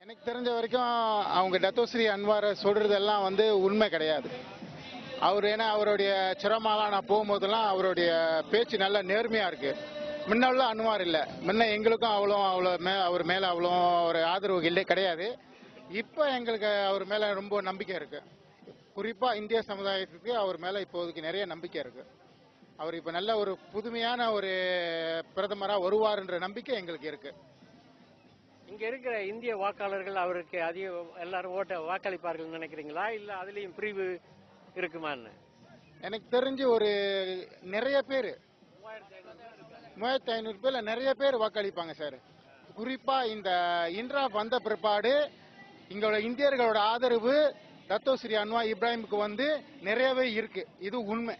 எனக்கு தெரிஞ்ச வரைக்கும் அவங்க டத்தோஸ்ரீ அன்வாரை சொல்றதெல்லாம் வந்து உண்மை கிடையாது அவர் ஏன்னா அவருடைய சிரமாலாம் நான் போகும்போதெல்லாம் அவருடைய பேச்சு நல்ல நேர்மையா இருக்கு முன்ன அன்வார் இல்ல முன்ன எங்களுக்கும் அவ்வளோ அவ்வளோ மே அவர் மேல அவ்வளோ ஒரு ஆதரவு இல்லை கிடையாது இப்போ எங்களுக்கு அவர் மேல ரொம்ப நம்பிக்கை இருக்கு குறிப்பா இந்திய சமுதாயத்துக்கு அவர் மேல இப்போதைக்கு நிறைய நம்பிக்கை இருக்கு அவர் இப்ப நல்ல ஒரு புதுமையான ஒரு பிரதமரா வருவார்ன்ற நம்பிக்கை எங்களுக்கு இருக்கு இங்க இருக்கிற இந்திய வாக்காளர்கள் அவருக்கு அதிக எல்லாரும் ஓட்ட வாக்களிப்பார்கள் நினைக்கிறீங்களா இல்ல அதுலயும் பிரிவு இருக்குமான்னு எனக்கு தெரிஞ்சு ஒரு நிறைய பேர் மூவாயிரத்தி ஐநூறு பேர்ல நிறைய பேர் வாக்களிப்பாங்க சார் குறிப்பா இந்த இன்ட்ரா வந்த பிற்பாடு இங்களோட இந்தியர்களோட ஆதரவு தத்தோஸ்ரீ அன்வா இப்ராஹிமுக்கு வந்து நிறையவே இருக்கு இது உண்மை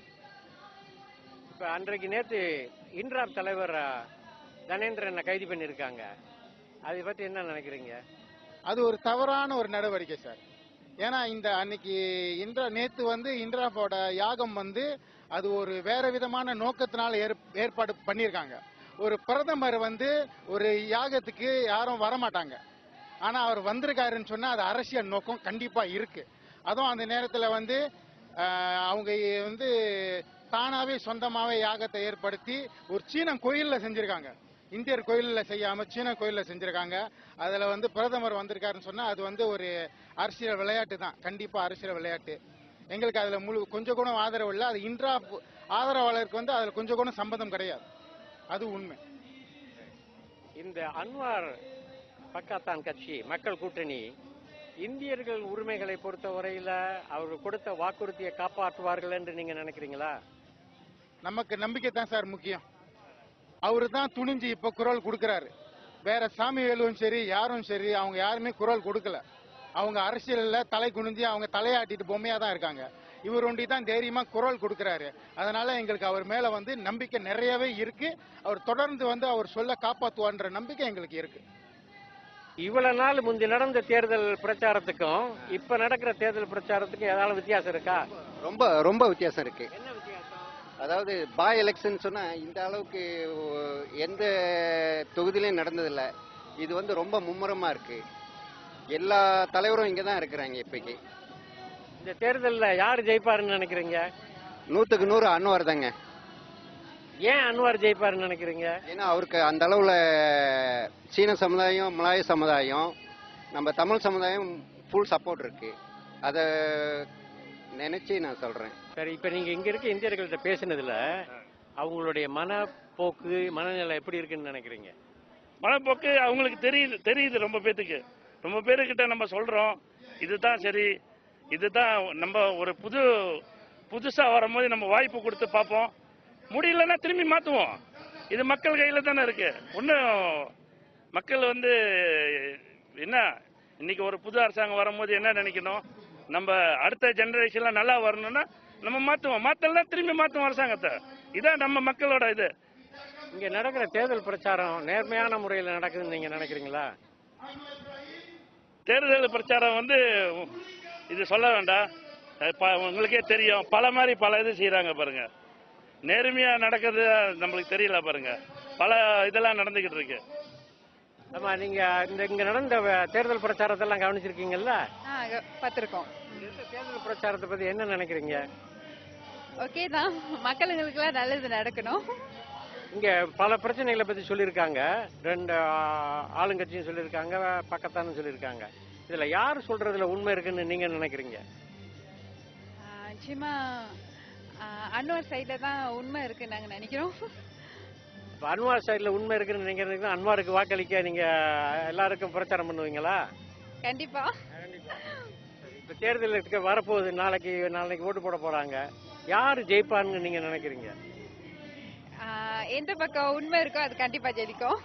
இப்ப அன்றைக்கு நேத்து இன்றாப் தலைவர் அஹ், தனேந்திரனை கைது பண்ணிருக்காங்க அதை பத்தி என்ன நினைக்கிறீங்க அது ஒரு தவறான ஒரு நடவடிக்கை சார் ஏன்னா இந்த அன்னைக்கு இந்திரா நேத்து வந்து இந்திராவோட யாகம் வந்து அது ஒரு வேற விதமான நோக்கத்தினால ஏற்- ஏற்பாடு பண்ணியிருக்காங்க ஒரு பிரதமர் வந்து ஒரு யாகத்துக்கு யாரும் வரமாட்டாங்க ஆனா அவர் வந்திருக்காருன்னு சொன்னா அது அரசியல் நோக்கம் கண்டிப்பா இருக்கு அதுவும் அந்த நேரத்துல வந்து ஆஹ், அவங்க வந்து தானாவே சொந்தமாவே யாகத்தை ஏற்படுத்தி ஒரு சீன கோயில்ல செஞ்சிருக்காங்க இந்தியர் கோயில்ல செய்யாம சீன கோயில்ல செஞ்சிருக்காங்க அதுல வந்து பிரதமர் வந்திருக்காருன்னு சொன்னா அது வந்து ஒரு அரசியல் விளையாட்டு தான் கண்டிப்பா அரசியல் விளையாட்டு எங்களுக்கு அதுல முழு கொஞ்சம் கூட ஆதரவு இல்லை அது இன்றா ஆதரவாளருக்கு வந்து அதுல கொஞ்சம் கூட சம்பந்தம் கிடையாது அது உண்மை இந்த அன்வார் பக்காத்தான் கட்சி மக்கள் கூட்டணி இந்தியர்கள் உரிமைகளை பொறுத்த வரையில அவர் கொடுத்த வாக்குறுதியை காப்பாற்றுவார்கள் என்று நீங்க நினைக்கிறீங்களா நமக்கு நம்பிக்கை தான் சார் முக்கியம் அவரு தான் துணிஞ்சு இப்ப குரல் கொடுக்கறாரு வேற சாமி வேலுவும் சரி யாரும் சரி அவங்க யாருமே குரல் கொடுக்கல அவங்க அரசியல்ல தலை குனிஞ்சு அவங்க தலையாட்டிட்டு பொம்மையா தான் இருக்காங்க இவர் ஒண்டி தான் தைரியமா குரல் கொடுக்கறாரு அதனால எங்களுக்கு அவர் மேல வந்து நம்பிக்கை நிறையவே இருக்கு அவர் தொடர்ந்து வந்து அவர் சொல்ல காப்பாத்துவான்ற நம்பிக்கை எங்களுக்கு இருக்கு இவ்வளவு நாள் முந்தி நடந்த தேர்தல் பிரச்சாரத்துக்கும் இப்ப நடக்கிற தேர்தல் பிரச்சாரத்துக்கும் ஏதாவது வித்தியாசம் இருக்கா ரொம்ப ரொம்ப வித்தியாசம் இருக்கு என்ன வித்தியாசம் அதாவது பாய் எலெக்ஷன் சொன்னா இந்த அளவுக்கு ஒ- எந்த தொகுதியிலையும் நடந்ததில்ல இது வந்து ரொம்ப மும்முரமா இருக்கு எல்லா தலைவரும் இங்க தான் இருக்கிறாங்க இப்பைக்கு இந்த தேர்தல்ல யார் ஜெயிப்பாருன்னு நினைக்கிறீங்க நூத்துக்கு நூறு அன்வார் தாங்க ஏன் அன்வார் ஜெயிப்பாருன்னு நினைக்கிறீங்க ஏன்னா அவருக்கு அந்த அளவுல சீன சமுதாயம் மலாய சமுதாயம் நம்ம தமிழ் சமுதாயம் ஃபுல் சப்போர்ட் இருக்கு அதை நினைச்சு நான் சொல்றேன் சரி இப்ப நீங்க இங்க இருக்க இந்தியர்கள்ட்ட பேசினதுல அவங்களுடைய மனப்போக்கு மனநிலை எப்படி இருக்குன்னு நினைக்கிறீங்க மனப்போக்கு அவங்களுக்கு தெரியுது தெரியுது ரொம்ப பேத்துக்கு ரொம்ப பேருக்கிட்ட நம்ம சொல்றோம் இதுதான் சரி இதுதான் நம்ம ஒரு புது புதுசா வரும்போது நம்ம வாய்ப்பு கொடுத்து பார்ப்போம் முடியலன்னா திரும்பி மாத்துவோம் இது மக்கள் கையில தானே இருக்கு ஒன்றும் மக்கள் வந்து என்ன இன்னைக்கு ஒரு புது அரசாங்கம் வரும்போது என்ன நினைக்கணும் நம்ம அடுத்த ஜெனரேஷன்ல நல்லா வரணும்னா நம்ம மாத்துவோம் மாத்தலாம் திரும்பி மாத்துவோம் அரசாங்கத்தை இதான் நம்ம மக்களோட இது இங்க நடக்கிற தேர்தல் பிரச்சாரம் நேர்மையான முறையில் நடக்குதுன்னு நீங்க நினைக்கிறீங்களா தேர்தல் பிரச்சாரம் வந்து இது சொல்ல வேண்டாம் அது ப- உங்களுக்கே தெரியும் பல மாதிரி பல இது செய்யறாங்க பாருங்க நேர்மையா நடக்கிறது நம்மளுக்கு தெரியல பாருங்க பல இதெல்லாம் நடந்துகிட்டு இருக்கு ஆமா நீங்க இந்த இங்க நடந்த வ- தேர்தல் பிரச்சாரத்தெல்லாம் கவனிச்சிருக்கீங்கல்ல ஆ க- பார்த்திருக்கோம் இந்த தேர்தல் பிரச்சாரத்தை பத்தி என்ன நினைக்கிறீங்க ஓகே தான் மக்களுங்களுக்குலாம் நல்லது நடக்கணும் இங்க பல பிரச்சனைகளை பத்தி சொல்லியிருக்காங்க ரெண்டு ஆ, ஆளுங்கட்சியும் சொல்லியிருக்காங்க பக்கத்தானும் சொல்லியிருக்காங்க இதுல யார் சொல்றதுல உண்மை இருக்குன்னு நீங்க நினைக்கிறீங்க ஆ, நிச்சயமா ஆ, அன்வர் சைடில் தான் உண்மை இருக்கு நாங்க நினைக்கிறோம் இப்ப அன்வார் சைடுல உண்மை இருக்குன்னு நினைக்கிறதுக்கு அன்வாருக்கு வாக்களிக்க நீங்க எல்லாருக்கும் பிரச்சாரம் பண்ணுவீங்களா கண்டிப்பா இப்ப தேர்தல் இருக்க வரப்போகுது நாளைக்கு நாளைக்கு ஓட்டு போட போறாங்க யாரு ஜெயிப்பான்னு நீங்க நினைக்கிறீங்க ஆ, எந்த பக்கம் உண்மை இருக்கோ அது கண்டிப்பா ஜெயிக்கும்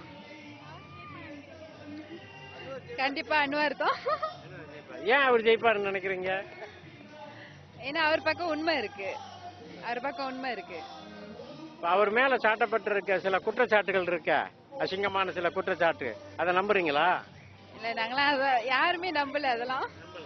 கண்டிப்பா அன்வர் தான் ஏன் அவர் ஜெயிப்பாருன்னு நினைக்கிறீங்க ஏன்னா அவர் பக்கம் உண்மை இருக்கு அவர் பக்கம் உண்மை இருக்கு இப்ப அவர் மேல சாட்டப்பட்டிருக்க சில குற்றச்சாட்டுகள் இருக்க அசிங்கமான சில குற்றச்சாட்டு அதை நம்புறீங்களா இல்ல நாங்களாம் அத யாருமே நம்பல அதெல்லாம்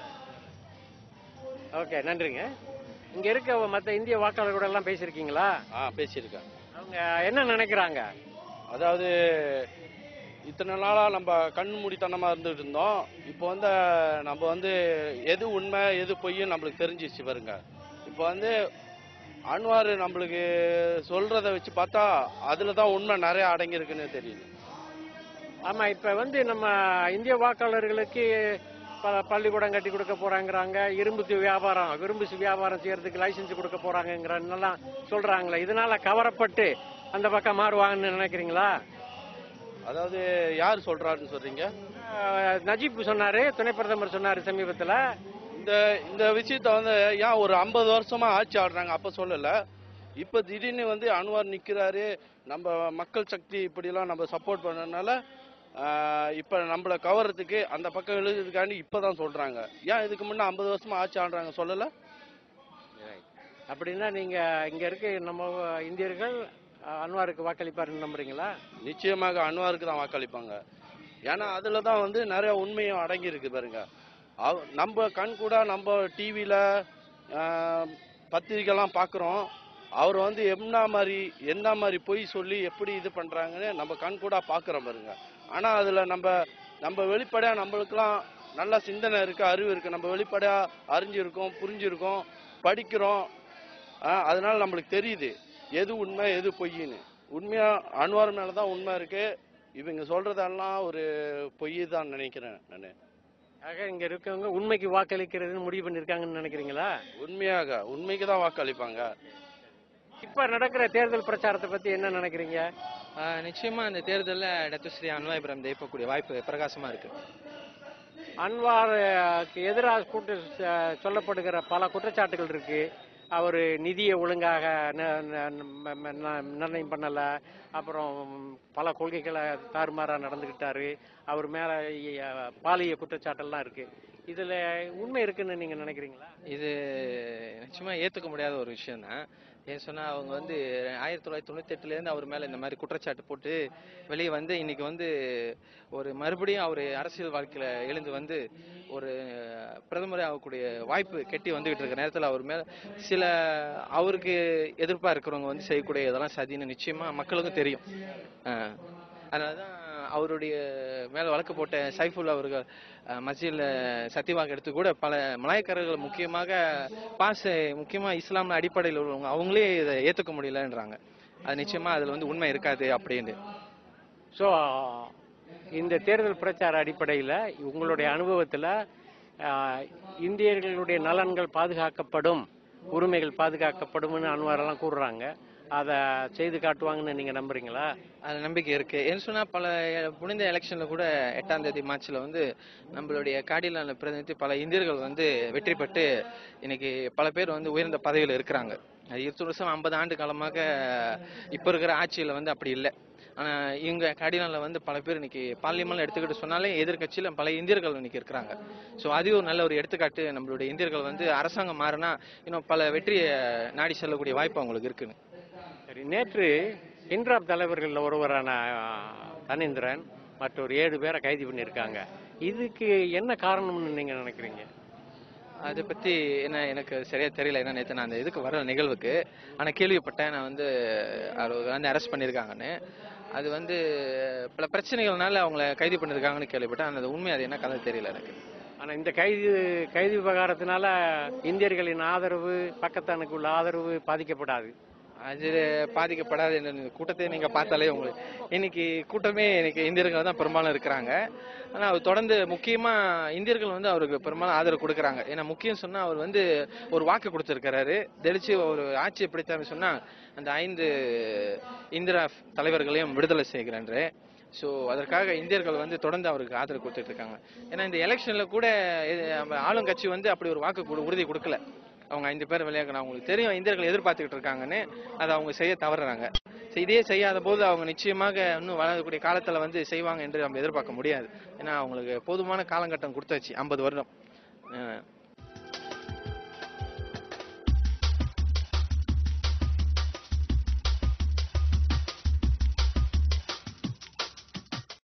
ஓகே நன்றிங்க இங்க இருக்க மத்த இந்திய வாக்காளர்களோட எல்லாம் பேசியிருக்கீங்களா ஆ பேசியிருக்கேன் அவங்க என்ன நினைக்கிறாங்க அதாவது இத்தனை நாளாக நம்ம கண் மூடித்தனமாக இருந்துட்டு இருந்தோம் இப்போ வந்து நம்ம வந்து எது உண்மை எது பொய்ன்னு நம்மளுக்கு தெரிஞ்சிச்சு பாருங்க இப்போ வந்து அன்வார் நம்மளுக்கு சொல்றத வச்சு பார்த்தா அதில் தான் உண்மை நிறைய அடங்கியிருக்குன்னு தெரியுது ஆமா இப்ப வந்து நம்ம இந்திய வாக்காளர்களுக்கு ப- பள்ளிக்கூடம் கட்டி கொடுக்க போறாங்கறாங்க இரும்புக்கு வியாபாரம் இரும்பு வியாபாரம் செய்யறதுக்கு லைசென்ஸ் கொடுக்க போறாங்கங்கிறன்னெல்லாம் சொல்றாங்களே இதனால கவரப்பட்டு அந்த பக்கம் மாறுவாங்கன்னு நினைக்கிறீங்களா அதாவது யார் சொல்றாருன்னு சொல்றீங்க அஹ், நஜீப் சொன்னாரு துணை பிரதமர் சொன்னாரு சமீபத்துல இந்த இந்த விஷயத்த வந்து ஏன் ஒரு ஐம்பது வருஷமா ஆட்சி ஆடுறாங்க அப்ப சொல்லல இப்ப திடீர்னு வந்து அன்வார் நிக்கிறாரு நம்ம மக்கள் சக்தி இப்படிலாம் நம்ம சப்போர்ட் பண்ணனால இப்ப நம்மள கவர்றதுக்கு அந்த பக்கம் எழுதுறதுக்காண்டி இப்பதான் சொல்றாங்க ஏன் இதுக்கு முன்ன ஐம்பது வருஷமா ஆட்சி ஆடுறாங்க சொல்லல அப்படின்னா நீங்க இங்க இருக்க நம்ம இந்தியர்கள் அஹ், அன்வாருக்கு வாக்களிப்பாருன்னு நம்புறீங்களா நிச்சயமாக அன்வாருக்கு தான் வாக்களிப்பாங்க ஏன்னா அதுல தான் வந்து நிறைய உண்மையும் அடங்கி இருக்கு பாருங்க அவ- நம்ம கண் கூட நம்ம டிவியில பத்திரிக்கைலாம் பார்க்குறோம் அவர் வந்து என்ன மாதிரி என்ன மாதிரி பொய் சொல்லி எப்படி இது பண்றாங்கன்னு நம்ம கண் கூட பார்க்குறோம் பாருங்க ஆனா அதுல நம்ம நம்ம வெளிப்படையா நம்மளுக்குலாம் நல்ல சிந்தனை இருக்கு அறிவு இருக்கு நம்ம வெளிப்படையா அறிஞ்சிருக்கோம் புரிஞ்சிருக்கோம் படிக்கிறோம் ஆஹ் அதனால நம்மளுக்கு தெரியுது எது உண்மை எது பொய்ன்னு உண்மையா அன்வார் மேல தான் உண்மை இருக்கு இவங்க சொல்றதெல்லாம் ஒரு பொய் தான் நினைக்கிறேன் நான் ஆக இங்க இருக்கவங்க உண்மைக்கு வாக்களிக்கிறதுன்னு முடிவு பண்ணிருக்காங்கன்னு நினைக்கிறீங்களா உண்மையாக உண்மைக்கு தான் வாக்களிப்பாங்க இப்ப நடக்கிற தேர்தல் பிரச்சாரத்தை பத்தி என்ன நினைக்கிறீங்க ஆஹ் நிச்சயமா இந்த தேர்தலில் டத்துஸ்ரீ அன்வாய்புரம் ஜெயிக்கக்கூடிய வாய்ப்பு பிரகாசமா இருக்கு அன்வாருக்கு எதிராக கூட்டு ச- சொல்லப்படுகிற பல குற்றச்சாட்டுகள் இருக்கு அவர் நிதியை ஒழுங்காக ந- ந- ம- ம- ந- நிர்ணயம் பண்ணல அப்புறம் பல கொள்கைகளை தாறுமாறா நடந்துகிட்டாரு அவர் மேல இ- பாலிய குற்றச்சாட்டெல்லாம் இருக்கு இதுல உண்மை இருக்குன்னு நீங்க நினைக்கிறீங்களா இது நிச்சயமா ஏத்துக்க முடியாத ஒரு விஷயம் தான் ஏன் சொன்னா அவங்க வந்து ஆயிரத்தி தொள்ளாயிரத்தி தொண்ணூத்தி எட்டுல இருந்து அவர் மேல இந்த மாதிரி குற்றச்சாட்டு போட்டு வெளியே வந்து இன்னைக்கு வந்து ஒரு மறுபடியும் அவர் அரசியல் வாழ்க்கையில எழுந்து வந்து ஒரு பிரதமர் ஆகக்கூடிய வாய்ப்பு கெட்டி வந்துகிட்டு இருக்க நேரத்துல அவர் மேல சில அவருக்கு எதிர்ப்பா இருக்கிறவங்க வந்து செய்யக்கூடிய இதெல்லாம் சதின்னு நிச்சயமா மக்களுக்கும் தெரியும் ஆஹ் அதனாலதான் அவருடைய மேல வழக்கு போட்ட சைஃபுல் அவர்கள் மசியில் சத்தியவாக எடுத்து கூட பல மலாய்க்காரர்கள் முக்கியமாக பாச முக்கியமா இஸ்லாமிய அடிப்படையில் உள்ளவங்க அவங்களே இதை ஏத்துக்க முடியலன்றாங்க அது நிச்சயமா அதுல வந்து உண்மை இருக்காது அப்படின்னு ஸோ இந்த தேர்தல் பிரச்சார அடிப்படையில் உங்களுடைய அனுபவத்தில் இந்தியர்களுடைய நலன்கள் பாதுகாக்கப்படும் உரிமைகள் பாதுகாக்கப்படும்னு அன்வாரெல்லாம் கூறுறாங்க அதை செய்து காட்டுவாங்கன்னு நீங்க நம்புறீங்களா அது நம்பிக்கை இருக்கு ஏன்னு சொன்னா பல புனித எலெக்ஷன்ல கூட எட்டாம் தேதி மார்ச்ல வந்து நம்மளுடைய காடிலான பிரதிநிதி பல இந்தியர்கள் வந்து வெற்றி பெற்று இன்னைக்கு பல பேர் வந்து உயர்ந்த பதவியில் இருக்கிறாங்க அது இருபது வருஷம் ஐம்பது ஆண்டு காலமாக இப்ப இருக்கிற ஆட்சியில வந்து அப்படி இல்லை ஆனா இவங்க காடிலான்ல வந்து பல பேர் இன்னைக்கு பார்லிமெண்ட் எடுத்துக்கிட்டு சொன்னாலே எதிர்க்கட்சியில பல இந்தியர்கள் இன்னைக்கு இருக்கிறாங்க ஸோ அது ஒரு நல்ல ஒரு எடுத்துக்காட்டு நம்மளுடைய இந்தியர்கள் வந்து அரசாங்கம் மாறினா இன்னும் பல வெற்றியை நாடி செல்லக்கூடிய வாய்ப்பு அவங்களுக்கு இருக்குன்னு சரி நேற்று இன்றாப் தலைவர்களில் ஒருவரான ஆ, தனேந்திரன் மற்றொரு ஏழு பேரை கைது பண்ணியிருக்காங்க இதுக்கு என்ன காரணம்னு நீங்க நினைக்கிறீங்க அதை பத்தி என்ன எனக்கு சரியா தெரியல ஏன்னா நேற்று நான் அந்த இதுக்கு வர நிகழ்வுக்கு ஆனா கேள்விப்பட்டேன் நான் வந்து அவர் வந்து அரெஸ்ட் பண்ணியிருக்காங்கன்னு அது வந்து பல பிரச்சனைகள்னால அவங்கள கைது பண்ணியிருக்காங்கன்னு கேள்விப்பட்டேன் ஆனா அது உண்மை அது என்ன கதை தெரியல எனக்கு ஆனா இந்த கைது கைது விவகாரத்தினால இந்தியர்களின் ஆதரவு பக்கத்தானுக்கு உள்ள ஆதரவு பாதிக்கப்படாது அது பாதிக்கப்படாது இந்த கூட்டத்தை நீங்க பார்த்தாலே உங்களுக்கு இன்னைக்கு கூட்டமே இன்னைக்கு இந்தியர்கள் தான் பெரும்பாலும் இருக்கிறாங்க ஆனா அவர் தொடர்ந்து முக்கியமா இந்தியர்கள் வந்து அவருக்கு பெரும்பாலும் ஆதரவு கொடுக்கறாங்க ஏன்னா முக்கியம் சொன்னா அவர் வந்து ஒரு வாக்கு கொடுத்திருக்கிறாரு தெளிச்சு ஒரு ஆட்சியை பிடித்தாரு சொன்னா அந்த ஐந்து இந்திரா தலைவர்களையும் விடுதலை செய்கிறேன்று ஸோ அதற்காக இந்தியர்கள் வந்து தொடர்ந்து அவருக்கு ஆதரவு கொடுத்துட்டு இருக்காங்க ஏன்னா இந்த எலெக்ஷன்ல கூட இது நம்ம ஆளுங்கட்சி வந்து அப்படி ஒரு வாக்கு கொடு- உறுதி கொடுக்கல அவங்க ஐந்து பேர் விளையாடணும் அவங்களுக்கு தெரியும் இந்தியர்கள் எதிர்பார்த்துக்கிட்டு இருக்காங்கன்னு அதை அவங்க செய்ய தவறுறாங்க So இதே செய்யாத போது அவங்க நிச்சயமாக இன்னும் வளரக்கூடிய காலத்துல வந்து செய்வாங்க என்று நம்ம எதிர்பார்க்க முடியாது ஏன்னா அவங்களுக்கு போதுமான காலகட்டம் கொடுத்தாச்சு ஐம்பது வருடம் அஹ்